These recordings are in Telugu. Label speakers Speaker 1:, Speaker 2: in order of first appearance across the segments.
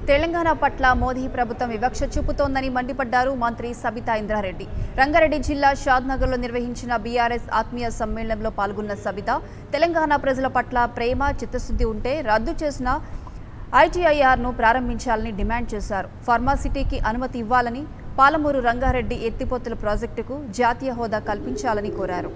Speaker 1: తెలంగాణ పట్ల మోదీ ప్రభుత్వం వివక్ష చూపుతోందని మండిపడ్డారు మంత్రి సబితా ఇంద్రారెడ్డి రంగారెడ్డి జిల్లా షాద్నగర్లో నిర్వహించిన బీఆర్ఎస్ ఆత్మీయ సమ్మేళనంలో పాల్గొన్న సబిత తెలంగాణ ప్రజల పట్ల ప్రేమ చిత్తశుద్ధి ఉంటే రద్దు చేసిన ఐటీఐఆర్ను ప్రారంభించాలని డిమాండ్ చేశారు ఫార్మాసిటీకి అనుమతి ఇవ్వాలని పాలమూరు రంగారెడ్డి ఎత్తిపోతల ప్రాజెక్టుకు జాతీయ హోదా కల్పించాలని కోరారు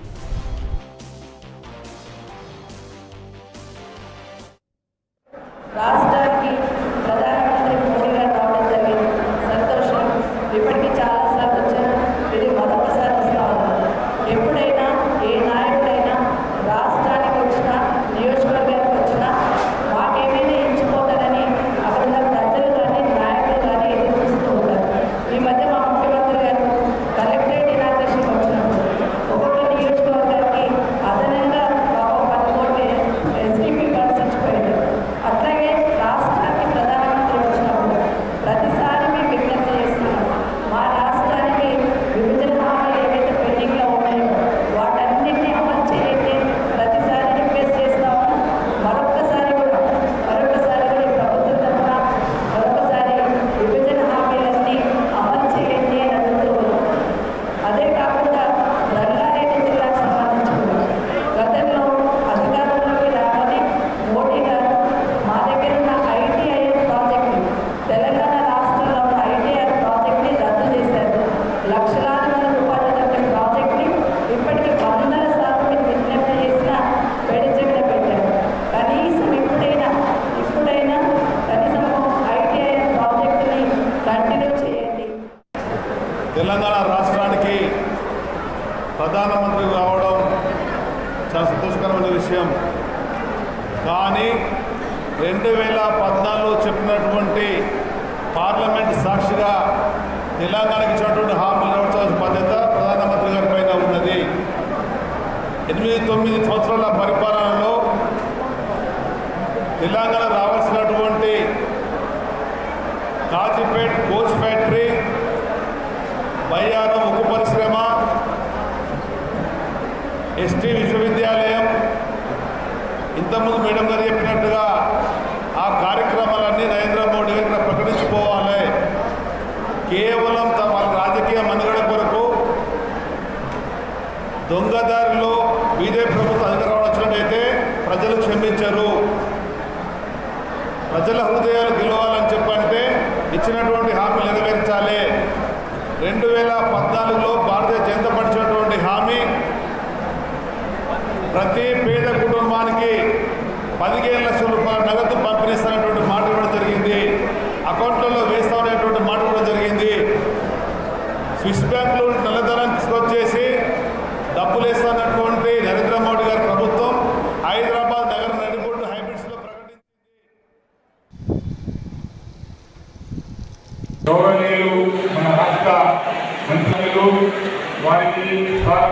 Speaker 2: రాష్ట్రానికి ప్రధానమంత్రి మోడీ గారు రావడం జరిగింది సంతోషం ఇప్పటికీ చాలాసార్లు వచ్చాను ఇది మరొకసారి వస్తా ఉన్నాను ఎప్పుడైనా ఏ నాయకుడైనా రాష్ట్రానికి వచ్చినా నియోజకవర్గానికి వచ్చినా మాకేమైనా ఎంచుకోతారని అక్కడ ప్రజలు కానీ నాయకులు కానీ ఎదురు చూస్తూ ఉంటారు ఈ మధ్య మా ముఖ్యమంత్రి గారు కలెక్టరేట్ ఇనాగ్రేషన్ వచ్చినప్పుడు ఒక్కొక్క నియోజకవర్గానికి అదనంగా పాపం పది కోట్ల ఎస్టీపీ ఫండ్స్ ఇచ్చిపోయారు అట్లాగే రాష్ట్రానికి ప్రధానమంత్రి వచ్చినప్పుడు ప్రతిసారి మేము విజ్ఞప్తి చేస్తున్నాం మా రాష్ట్రానికి విభజన హామీలు ఏవైతే పెండింగ్లో ఉన్నాయో వాటన్నిటిని అమలు చేయండి ప్రతిసారి రిక్వెస్ట్ చేస్తాము మరొకసారి కూడా మరొకసారి కూడా ఈ ప్రభుత్వం తరఫున మరొకసారి విభజన హామీలన్నీ అమలు చేయండి అని అడుగుతున్నాం అదే కాకుండా రంగారెడ్డి జిల్లాకు సంబంధించి కూడా గతంలో అధికారంలోకి రాగానే మోడీ గారు మా దగ్గర ఉన్న ఐటీఐఎల్ ప్రాజెక్టు తెలంగాణ రాష్ట్రంలో ఉన్న ఐటీఐఎల్ ప్రాజెక్ట్ని రద్దు చేశారు లక్షలాది మంది రూపాయల దగ్గర ప్రాజెక్ట్ని ఇప్పటికీ వందల సార్లు మీరు విజ్ఞప్తి చేసినా పెడిచెవిన పెట్టారు కనీసం ఇప్పుడైనా ఇప్పుడైనా కనీసం ఐటీఐఎల్ ప్రాజెక్టుని కంటిన్యూ చేయండి
Speaker 3: తెలంగాణ రాష్ట్రానికి ప్రధానమంత్రి కావడం చాలా సంతోషకరమైన విషయం కానీ రెండు వేల పద్నాలుగులో చెప్పినటువంటి పార్లమెంట్ సాక్షిగా తెలంగాణకి ఇచ్చినటువంటి హామీలు నెరవేర్చాల్సిన బాధ్యత ప్రధానమంత్రి గారి పైన ఉన్నది ఎనిమిది తొమ్మిది సంవత్సరాల పరిపాలనలో తెలంగాణ రావాల్సినటువంటి కాజీపేట్ కోచ్ ఫ్యాక్టరీ బయ్యారం ఉక్కు పరిశ్రమ ఎస్టీ విశ్వవిద్యాలయం ఇంతకుముందు మేడం గారు చెప్పినట్టుగా ఆ కార్యక్రమాలన్నీ నరేంద్ర మోడీ గారు ఇక్కడ ప్రకటించుకోవాలి కేవలం తమ వాళ్ళ రాజకీయ మనుగడ కొరకు దొంగదారిలో బీజేపీ ప్రభుత్వం అధికారం వచ్చినట్టయితే ప్రజలు క్షమించరు ప్రజల హృదయాలు గెలవాలని చెప్పంటే ఇచ్చినటువంటి హామీలు నెరవేర్చాలి రెండు వేల పద్నాలుగులో భారతీయ జనతా పార్టీ ఇచ్చినటువంటి హామీ ప్రతి పేద కుటుంబానికి పదిహేను లక్షల రూపాయల నగదు పంపిణీస్తున్నటువంటి మాట కూడా జరిగింది అకౌంట్లలో వేస్తామనేటువంటి మాట కూడా జరిగింది స్విస్ బ్యాంకులు నల్లధనం తీసుకొచ్చేసి డబ్బులు వేస్తున్నటువంటి నరేంద్ర మోడీ గారి ప్రభుత్వం హైదరాబాద్ నగర నడిబొడ్డు హైబ్రిడ్స్లో ప్రకటించింది
Speaker 4: గౌరవనీయులు మన రాష్ట్ర మంత్రులు వారికి స్వాగతం